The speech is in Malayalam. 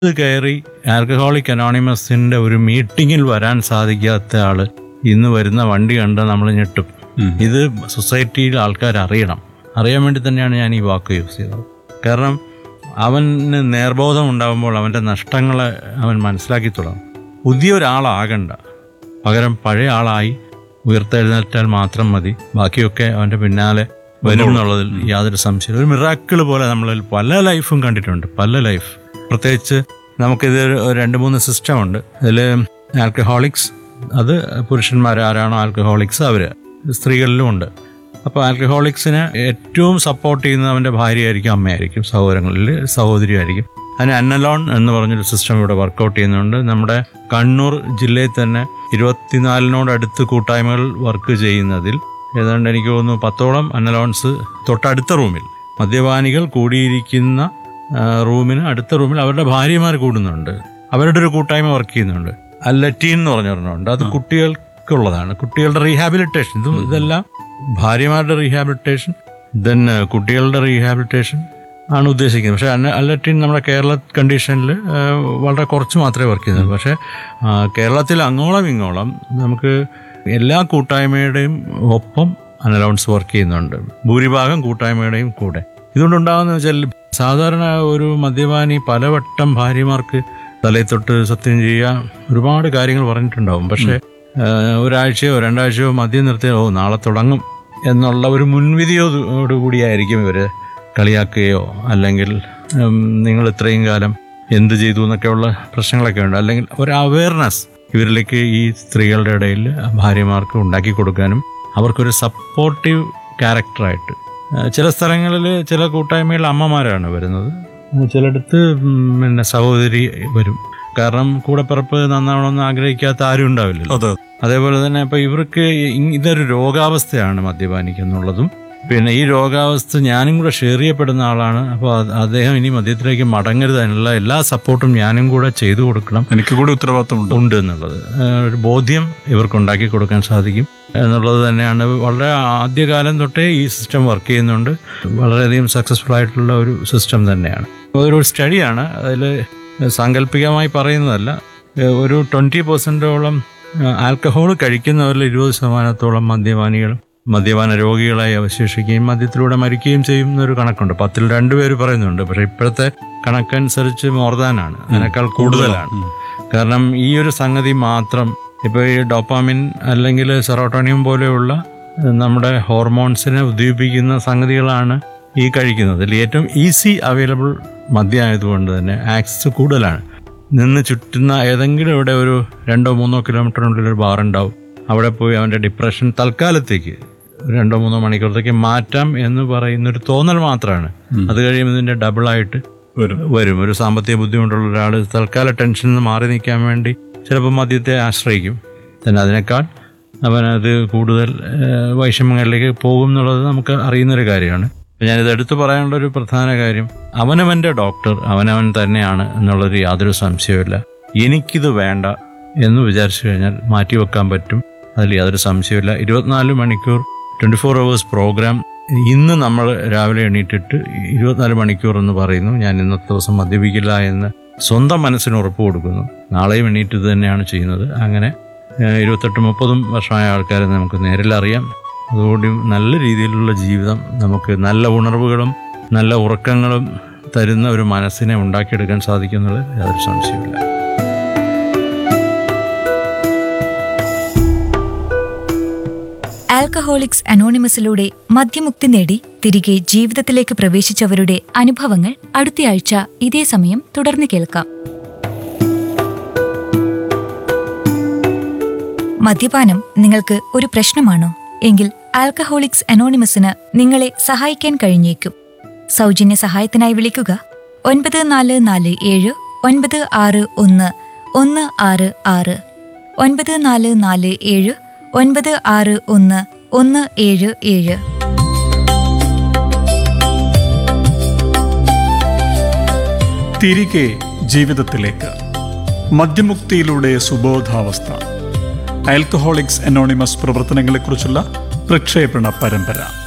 ഇത് കയറി ആൽക്കഹോളിക് അനോണിമസിന്റെ ഒരു മീറ്റിങ്ങിൽ വരാൻ സാധിക്കാത്ത ആള് ഇന്ന് വരുന്ന വണ്ടി കണ്ട് നമ്മൾ ഞെട്ടും ഇത് സൊസൈറ്റിയിൽ ആൾക്കാർ അറിയണം അറിയാൻ വേണ്ടി തന്നെയാണ് ഞാൻ ഈ വാക്ക് യൂസ് ചെയ്തത് കാരണം അവന് നേർബോധം ഉണ്ടാകുമ്പോൾ അവൻ്റെ നഷ്ടങ്ങളെ അവൻ മനസ്സിലാക്കി തുടങ്ങും പുതിയ ഒരാളാകണ്ട പകരം പഴയ ആളായി ഉയർത്തെഴുന്നേറ്റാൽ മാത്രം മതി ബാക്കിയൊക്കെ അവൻ്റെ പിന്നാലെ വരും എന്നുള്ളതിൽ യാതൊരു സംശയവും ഒരു മിറാക്കിൾ പോലെ നമ്മളിൽ പല ലൈഫും കണ്ടിട്ടുണ്ട് പല ലൈഫ് പ്രത്യേകിച്ച് നമുക്കിത് ഒരു രണ്ട് മൂന്ന് സിസ്റ്റം ഉണ്ട് അതിൽ ആൽക്കഹോളിക്സ് അത് പുരുഷന്മാർ ആരാണോ ആൽക്കഹോളിക്സ് അവർ സ്ത്രീകളിലും ഉണ്ട് അപ്പോൾ ആൽക്കഹോളിക്സിന് ഏറ്റവും സപ്പോർട്ട് ചെയ്യുന്നത് അവൻ്റെ ഭാര്യയായിരിക്കും അമ്മയായിരിക്കും സഹോദരങ്ങളിൽ സഹോദരിയായിരിക്കും അതിന് അന്നലോൺ എന്ന് പറഞ്ഞൊരു സിസ്റ്റം ഇവിടെ വർക്കൗട്ട് ചെയ്യുന്നുണ്ട് നമ്മുടെ കണ്ണൂർ ജില്ലയിൽ തന്നെ ഇരുപത്തിനാലിനോടടുത്ത് കൂട്ടായ്മകൾ വർക്ക് ചെയ്യുന്നതിൽ ഏതാണ്ട് എനിക്ക് തോന്നുന്നു പത്തോളം അന്നലോൺസ് തൊട്ടടുത്ത റൂമിൽ മദ്യപാനികൾ കൂടിയിരിക്കുന്ന ആ, റൂമിന് അടുത്ത റൂമിൽ അവരുടെ ഭാര്യമാർ കൂടുന്നുണ്ട് അവരുടെ ഒരു കൂട്ടായ്മ വർക്ക് ചെയ്യുന്നുണ്ട് അല്ലറ്റീൻ എന്ന് പറഞ്ഞൊരെണ്ണമുണ്ട് അത് കുട്ടികൾക്കുള്ളതാണ് കുട്ടികളുടെ റീഹാബിലിറ്റേഷൻ ഇത് ഇതെല്ലാം ഭാര്യമാരുടെ റീഹാബിലിറ്റേഷൻ ദെൻ കുട്ടികളുടെ റീഹാബിലിറ്റേഷൻ ആണ് ഉദ്ദേശിക്കുന്നത് പക്ഷേ അന്ന അല്ലറ്റീൻ നമ്മുടെ കേരള കണ്ടീഷനിൽ വളരെ കുറച്ച് മാത്രമേ വർക്ക് ചെയ്യുന്നുള്ളൂ പക്ഷേ ആ, കേരളത്തിൽ അങ്ങോളം ഇങ്ങോളം നമുക്ക് എല്ലാ കൂട്ടായ്മയുടെയും ഒപ്പം അനലൗൺസ് വർക്ക് ചെയ്യുന്നുണ്ട് ഭൂരിഭാഗം കൂട്ടായ്മയുടെയും കൂടെ ഇതുകൊണ്ടുണ്ടാകുന്ന വെച്ചാൽ സാധാരണ ഒരു മദ്യപാനി പലവട്ടം ഭാര്യമാർക്ക് തലയിൽ തൊട്ട് സത്യം ചെയ്യുക ഒരുപാട് കാര്യങ്ങൾ പറഞ്ഞിട്ടുണ്ടാവും പക്ഷേ ആ, ഒരാഴ്ചയോ രണ്ടാഴ്ചയോ മദ്യം നിർത്തിയോ ഓ നാളെ തുടങ്ങും എന്നുള്ള ഒരു മുൻവിധിയോടുകൂടിയായിരിക്കും ഇവർ കളിയാക്കുകയോ അല്ലെങ്കിൽ ഉം, നിങ്ങൾ ഇത്രയും കാലം എന്ത് ചെയ്തു എന്നൊക്കെയുള്ള പ്രശ്നങ്ങളൊക്കെ ഉണ്ട് അല്ലെങ്കിൽ ഒരു അവയർനെസ് ഇവരിലേക്ക് ഈ സ്ത്രീകളുടെ ഇടയിൽ ഭാര്യമാർക്ക് ഉണ്ടാക്കി കൊടുക്കാനും അവർക്കൊരു സപ്പോർട്ടീവ് ക്യാരക്ടറായിട്ട് ആ, ചില സ്ഥലങ്ങളിൽ ചില കൂട്ടായ്മയിൽ അമ്മമാരാണ് വരുന്നത് ചിലയിടത്ത് ഉം, പിന്നെ സഹോദരി വരും കാരണം കൂടെപ്പിറപ്പ് നന്നാവണമെന്ന് ആഗ്രഹിക്കാത്ത ആരും ഉണ്ടാവില്ലല്ലോ അതെ അതേപോലെ തന്നെ ഇപ്പൊ ഇവർക്ക് ഇ- ഇതൊരു രോഗാവസ്ഥയാണ് മദ്യപാനിക്ക് എന്നുള്ളതും പിന്നെ ഈ രോഗാവസ്ഥ ഞാനും കൂടെ ഷെയർ ചെയ്യപ്പെടുന്ന ആളാണ് അപ്പോൾ അദ്ദേഹം ഇനി മദ്യത്തിലേക്ക് മടങ്ങരുത് അതിനുള്ള എല്ലാ സപ്പോർട്ടും ഞാനും കൂടെ ചെയ്തു കൊടുക്കണം എനിക്ക് കൂടി ഉത്തരവാദിത്തമുണ്ട് ഉണ്ട് എന്നുള്ളത് ഏഹ് ഒരു ബോധ്യം ഇവർക്ക് ഉണ്ടാക്കി കൊടുക്കാൻ സാധിക്കും എന്നുള്ളത് തന്നെയാണ് വളരെ ആദ്യകാലം തൊട്ടേ ഈ സിസ്റ്റം വർക്ക് ചെയ്യുന്നുണ്ട് വളരെയധികം സക്സസ്ഫുൾ ആയിട്ടുള്ള ഒരു സിസ്റ്റം തന്നെയാണ് ഒരു സ്റ്റഡിയാണ് അതിൽ സാങ്കല്പികമായി പറയുന്നതല്ല ഏഹ് ഒരു ട്വൻറ്റി പെർസെൻറ്റോളം ആൽക്കഹോൾ കഴിക്കുന്നവരിൽ ഇരുപത് ശതമാനത്തോളം മദ്യപാനികളും മദ്യപാന രോഗികളായി അവശേഷിക്കുകയും മദ്യത്തിലൂടെ മരിക്കുകയും ചെയ്യുന്ന ഒരു കണക്കുണ്ട് പത്തിൽ രണ്ടുപേര് പറയുന്നുണ്ട് പക്ഷേ ഇപ്പോഴത്തെ കണക്കനുസരിച്ച് മോർദാനാണ് അതിനേക്കാൾ കൂടുതലാണ് കാരണം ഈ ഒരു സംഗതി മാത്രം ഇപ്പോൾ ഈ ഡോപ്പാമിൻ അല്ലെങ്കിൽ സെറോട്ടോണിയം പോലെയുള്ള ഏഹ്, നമ്മുടെ ഹോർമോൺസിനെ ഉദ്ദീപിക്കുന്ന സംഗതികളാണ് ഈ കഴിക്കുന്നത് ഇതിൽ ഏറ്റവും ഈസി അവൈലബിൾ മദ്യമായതുകൊണ്ട് തന്നെ ആക്സസ് കൂടുതലാണ് നിന്ന് ചുറ്റുന്ന ഏതെങ്കിലും ഇവിടെ ഒരു രണ്ടോ മൂന്നോ കിലോമീറ്ററിനുള്ളിൽ ഒരു ബാർ ഉണ്ടാവും അവിടെ പോയി അവൻ്റെ ഡിപ്രഷൻ തൽക്കാലത്തേക്ക് രണ്ടോ മൂന്നോ മണിക്കൂറത്തേക്ക് മാറ്റാം എന്ന് പറയുന്ന ഒരു തോന്നൽ മാത്രമാണ് അത് കഴിയുമ്പോൾ ഇതിൻ്റെ ഡബിളായിട്ട് വരും വരും ഒരു സാമ്പത്തിക ബുദ്ധിമുട്ടുള്ള ഒരാൾ തൽക്കാല ടെൻഷനിൽ നിന്ന് മാറി നിൽക്കാൻ വേണ്ടി ചിലപ്പോൾ മദ്യത്തെ ആശ്രയിക്കും തന്നെ അതിനേക്കാൾ അവനത് കൂടുതൽ ഏഹ്, വൈഷമ്യങ്ങളിലേക്ക് പോകും എന്നുള്ളത് നമുക്ക് അറിയുന്നൊരു കാര്യമാണ് ഞാനിത് എടുത്തു പറയാനുള്ള ഒരു പ്രധാന കാര്യം അവനവൻ്റെ ഡോക്ടർ അവനവൻ തന്നെയാണ് എന്നുള്ളൊരു യാതൊരു സംശയവുമില്ല എനിക്കിത് വേണ്ട എന്ന് വിചാരിച്ചു കഴിഞ്ഞാൽ മാറ്റിവെക്കാൻ പറ്റും അതിൽ യാതൊരു സംശയമില്ല ഇരുപത്തിനാല് മണിക്കൂർ ട്വൻറ്റി ഫോർ അവേഴ്സ് പ്രോഗ്രാം ഇന്ന് നമ്മൾ രാവിലെ എണീറ്റിട്ട് ഇരുപത്തിനാല് മണിക്കൂർ എന്ന് പറയുന്നു ഞാൻ ഇന്നത്തെ ദിവസം മദ്യപിക്കില്ല എന്ന് സ്വന്തം മനസ്സിന് ഉറപ്പ് കൊടുക്കുന്നു നാളെയും എണീറ്റ് ഇത് തന്നെയാണ് ചെയ്യുന്നത് അങ്ങനെ ഏഹ്, ഇരുപത്തെട്ട് മുപ്പതും വർഷമായ ആൾക്കാരെ നമുക്ക് നേരിൽ അറിയാം അതുകൊണ്ട് നല്ല രീതിയിലുള്ള ജീവിതം നമുക്ക് നല്ല ഉണർവുകളും നല്ല ഉറക്കങ്ങളും തരുന്ന ഒരു മനസ്സിനെ ഉണ്ടാക്കിയെടുക്കാൻ സാധിക്കുന്നുള്ളത് യാതൊരു സംശയമില്ല ആൽക്കഹോളിക്സ് അനോണിമസിലൂടെ മദ്യമുക്തി നേടി തിരികെ ജീവിതത്തിലേക്ക് പ്രവേശിച്ചവരുടെ അനുഭവങ്ങൾ അടുത്തയാഴ്ച ഇതേ സമയം തുടർന്ന് കേൾക്കാം മദ്യപാനം നിങ്ങൾക്ക് ഒരു പ്രശ്നമാണോ എങ്കിൽ ആൽക്കഹോളിക്സ് അനോണിമസിന് നിങ്ങളെ സഹായിക്കാൻ കഴിഞ്ഞേക്കും സൗജന്യ സഹായത്തിനായി വിളിക്കുക ഒൻപത് നാല് നാല് ഏഴ് ഒൻപത് ആറ് ഒന്ന് ഒന്ന് ആറ് ആറ് ഒൻപത് നാല് നാല് ഏഴ് ഒൻപത് ആറ് ഒന്ന് ഒന്ന് ഏഴ് ഏഴ് തിരികെ ജീവിതത്തിലേക്ക് മദ്യമുക്തിയിലൂടെ സുബോധാവസ്ഥ ആൽക്കഹോളിക്സ് അനോണിമസ് പ്രവർത്തനങ്ങളെക്കുറിച്ചുള്ള പ്രക്ഷേപണ പരമ്പര